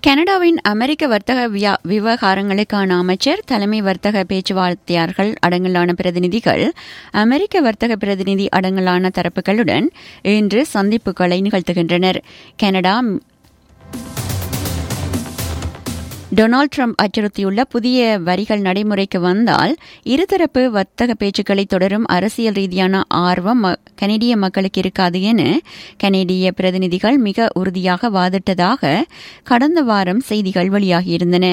கனடாவின் அமெரிக்க வர்த்தக வியா- விவகாரங்களுக்கான அமைச்சர் தலைமை வர்த்தக பேச்சுவார்த்தையாளர்கள் அடங்கலான பிரதிநிதிகள் அமெரிக்க வர்த்தக பிரதிநிதி அடங்கலான தரப்புகளுடன் இன்று சந்திப்புகளை நிகழ்த்துகின்றனர் கனடா டொனால்ட் ட்ரம்ப் அச்சுறுத்தியுள்ள புதிய வரிகள் நடைமுறைக்கு வந்தால் இருதரப்பு வர்த்தக பேச்சுக்களை தொடரும் அரசியல் ரீதியான ஆர்வம் ம- கனேடிய மக்களுக்கு இருக்காது என கனேடிய பிரதிநிதிகள் மிக உறுதியாக வாதிட்டதாக கடந்த வாரம் செய்திகள் வெளியாகியிருந்தன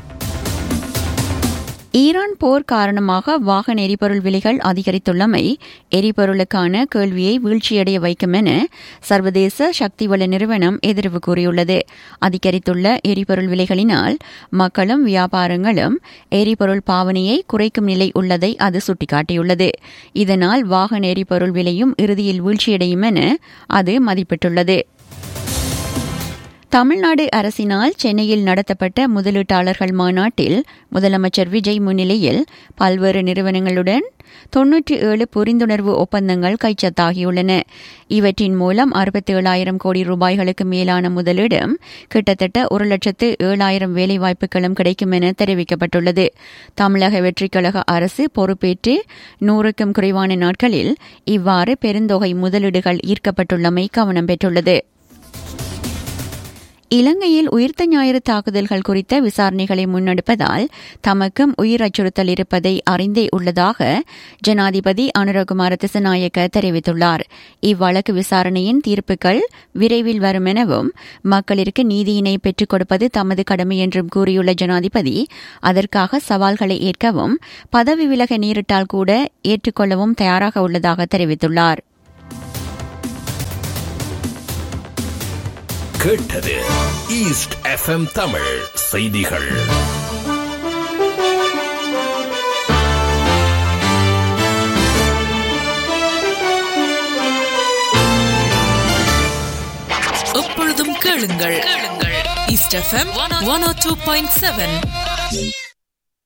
ஈரான் போர் காரணமாக வாகன எரிபொருள் விலைகள் அதிகரித்துள்ளமை எரிபொருளுக்கான கேள்வியை வீழ்ச்சியடைய வைக்கும் என சர்வதேச சக்தி வள நிறுவனம் எதிர்வு கூறியுள்ளது அதிகரித்துள்ள எரிபொருள் விலைகளினால் மக்களும் வியாபாரங்களும் எரிபொருள் பாவனையை குறைக்கும் நிலை உள்ளதை அது சுட்டிக்காட்டியுள்ளது இதனால் வாகன எரிபொருள் விலையும் இறுதியில் வீழ்ச்சியடையும் என அது மதிப்பிட்டுள்ளது தமிழ்நாடு அரசினால் சென்னையில் நடத்தப்பட்ட முதலீட்டாளர்கள் மாநாட்டில் முதலமைச்சர் விஜய் முன்னிலையில் பல்வேறு நிறுவனங்களுடன் தொன்னூற்றி ஏழு புரிந்துணர்வு ஒப்பந்தங்கள் கைச்சத்தாகியுள்ளன இவற்றின் மூலம் அறுபத்தி ஏழாயிரம் கோடி ரூபாய்களுக்கு மேலான முதலீடும் கிட்டத்தட்ட ஒரு லட்சத்து ஏழாயிரம் வேலைவாய்ப்புகளும் கிடைக்கும் என தெரிவிக்கப்பட்டுள்ளது தமிழக வெற்றிக் கழக அரசு பொறுப்பேற்று நூறுக்கும் குறைவான நாட்களில் இவ்வாறு பெருந்தொகை முதலீடுகள் ஈர்க்கப்பட்டுள்ளமை கவனம் பெற்றுள்ளது இலங்கையில் உயிர்த்த ஞாயிறு தாக்குதல்கள் குறித்த விசாரணைகளை முன்னெடுப்பதால் தமக்கும் உயிர் அச்சுறுத்தல் இருப்பதை அறிந்தே உள்ளதாக ஜனாதிபதி அனுரகுமார திசநாயக்க தெரிவித்துள்ளார் இவ்வழக்கு விசாரணையின் தீர்ப்புகள் விரைவில் வரும் எனவும் மக்களிற்கு நீதியினை பெற்றுக் கொடுப்பது தமது கடமை என்றும் கூறியுள்ள ஜனாதிபதி அதற்காக சவால்களை ஏற்கவும் பதவி விலக நேரிட்டால் கூட ஏற்றுக்கொள்ளவும் தயாராக உள்ளதாக தெரிவித்துள்ளார் கேட்டது ஈஸ்ட் எஃப்எம் தமிழ் செய்திகள் எப்பொழுதும் கேளுங்கள் கேளுங்கள் east FM one O two point seven